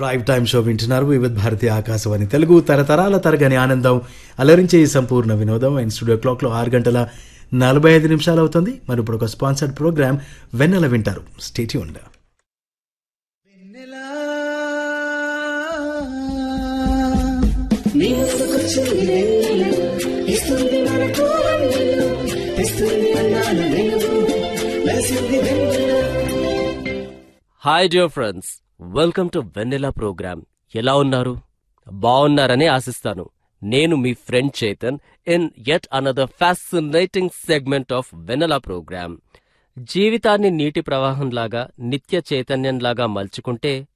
drive time show వింటున్నారు వివిధ భారతి ఆకాశవాణి తెలుగు తరతరాల తరగని ఆనందం అలరించే ఈ సంపూర్ణ వినోదం అండ్ స్టూడియో క్లాక్లో ఆరు గంటల నలభై ఐదు నిమిషాలు అవుతుంది మరి ఇప్పుడు ఒక స్పాన్సర్డ్ ప్రోగ్రామ్ వెన్నెల వింటారు స్టేట్యూ ఉండ నీ ముందుకొచ్చింది వెన్నెల ఇస్తుంది మనకు వెన్నెల ఇస్తుంది అన్నాల వెలుగు వెలిసింది వెన్నెల hi dear friends welcome to Vennela program ఎలా ఉన్నారు బాగున్నారని ఆశిస్తాను నేను మీ friend Chetan in yet another fascinating segment of Vennela program జీవితాన్ని నీటి ప్రవాహంలాగా నిత్య చైతన్యంలాగా మలుచుకుంటే